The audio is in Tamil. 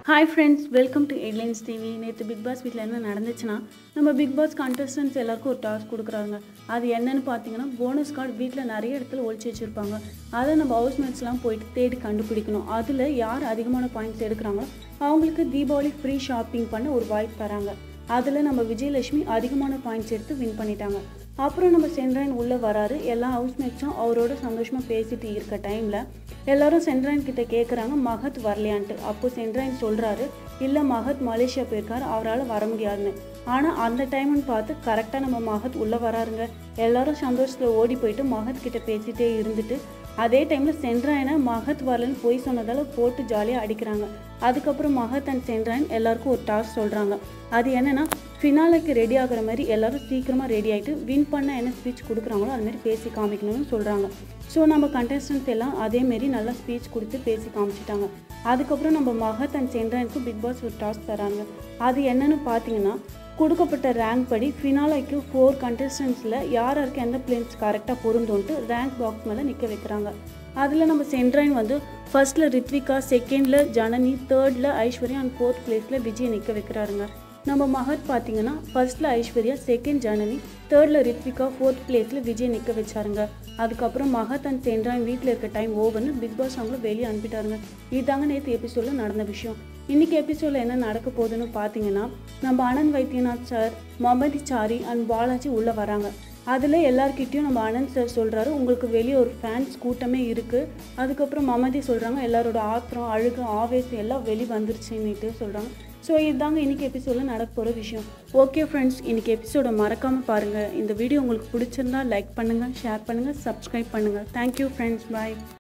hi friends welcome to headlines TV நேற்று பிக் பாஸ் வீட்டில் என்ன நடந்துச்சுன்னா நம்ம பிக் பாஸ் கண்டஸ்டன்ஸ் எல்லாருக்கும் ஒரு டாஸ்க் கொடுக்குறாங்க அது என்னன்னு பார்த்தீங்கன்னா போனஸ் கார்டு வீட்டில் நிறைய இடத்துல ஒழிச்சு வச்சுருப்பாங்க அதை நம்ம ஹவுஸ்மேட்ஸ்லாம் போயிட்டு தேடி கண்டுபிடிக்கணும் அதில் யார் அதிகமான பாயிண்ட்ஸ் எடுக்கிறாங்களோ அவங்களுக்கு தீபாவளி ஃப்ரீ ஷாப்பிங் பண்ண ஒரு வாய்ப்பு தராங்க அதில் நம்ம விஜயலட்சுமி அதிகமான பாயிண்ட்ஸ் எடுத்து வின் பண்ணிட்டாங்க அப்புறம் நம்ம சென்ட்ராயன் உள்ளே வராரு எல்லா ஹவுஸ்மேட்ஸும் அவரோட சந்தோஷமாக பேசிட்டு இருக்க டைமில் எல்லாரும் சென்ட்ராயன் கிட்ட கேட்குறாங்க மகத் வரலையான்ட்டு அப்போ சென்ட்ராயன் சொல்கிறாரு இல்லை மகத் மலேசியா போயிருக்காரு அவரால் வர முடியாதுன்னு ஆனால் அந்த டைம்னு பார்த்து கரெக்டாக நம்ம மகத் உள்ளே வராருங்க எல்லாரும் சந்தோஷத்தில் ஓடி போயிட்டு மகத் கிட்ட பேசிட்டே இருந்துட்டு அதே டைமில் சென்ட்ராயனை மகத் வரலன்னு போய் சொன்னதால் போட்டு ஜாலியாக அடிக்கிறாங்க அதுக்கப்புறம் மகத் அண்ட் சென்ட்ராயன் எல்லாருக்கும் ஒரு டாஸ்க் சொல்கிறாங்க அது என்னென்னா ஃபினாலுக்கு ரெடி ஆகுற மாதிரி எல்லாரும் சீக்கிரமாக ரெடி ஆகிட்டு வின் பண்ண என்ன ஸ்பீச் கொடுக்குறாங்களோ அது மாதிரி பேசி காமிக்கணும்னு சொல்கிறாங்க ஸோ நம்ம கண்டஸ்டன்ஸ் எல்லாம் அதேமாரி நல்லா ஸ்பீச் கொடுத்து பேசி காமிச்சிட்டாங்க அதுக்கப்புறம் நம்ம மகத் அண்ட் சென்ட்ராயனுக்கு பிக் பாஸ் ஒரு டாஸ்க் தராங்க அது என்னன்னு பார்த்தீங்கன்னா கொடுக்கப்பட்ட ரேங்க் படி ஃபினாலைக்கு ஃபோர் கண்டஸ்டன்ஸில் யார் யாருக்கு எந்த பிளேன்ஸ் கரெக்டாக பொருந்தோன்ட்டு ரேங்க் பாக்ஸ் மேலே நிற்க வைக்கிறாங்க அதில் நம்ம சென்ட்ரைன் வந்து ஃபர்ஸ்ட்டில் ரித்விகா செகண்டில் ஜனனி தேர்டில் ஐஸ்வர்யா அண்ட் ஃபோர்த் பிளேஸில் விஜய் நிற்க வைக்கிறாருங்க நம்ம மகத் பார்த்தீங்கன்னா ஃபர்ஸ்ட்டில் ஐஸ்வர்யா செகண்ட் ஜனனி தேர்டில் ரித்விகா ஃபோர்த் பிளேஸில் விஜய் நிற்க வச்சாருங்க அதுக்கப்புறம் மகத் அண்ட் சென்ட்ரான் வீட்டில் இருக்க டைம் ஓவர்னு பிக் பாஸ் அவங்கள வெளியே அனுப்பிட்டாருங்க இதாங்க நேற்று எபிசோடில் நடந்த விஷயம் இன்றைக்கி எபிசோடில் என்ன நடக்க போகுதுன்னு பார்த்தீங்கன்னா நம்ம ஆனந்த் வைத்தியநாத் சார் மமதி சாரி அண்ட் பாலாஜி உள்ளே வராங்க அதில் எல்லார்கிட்டயும் நம்ம ஆனந்த் சார் சொல்கிறாரு உங்களுக்கு வெளியே ஒரு ஃபேன்ஸ் கூட்டமே இருக்குது அதுக்கப்புறம் மமதி சொல்கிறாங்க எல்லாரோட ஆத்திரம் அழுகு ஆவேசம் எல்லாம் வெளி வந்துருச்சுன்னுட்டு சொல்கிறாங்க ஸோ இதுதாங்க இன்றைக்கி எபிசோடில் நடக்க போகிற விஷயம் ஓகே ஃப்ரெண்ட்ஸ் இன்றைக்கி எபிசோடை மறக்காமல் பாருங்கள் இந்த வீடியோ உங்களுக்கு பிடிச்சிருந்தா லைக் பண்ணுங்கள் ஷேர் பண்ணுங்கள் சப்ஸ்கிரைப் பண்ணுங்கள் தேங்க்யூ ஃப்ரெண்ட்ஸ் பாய்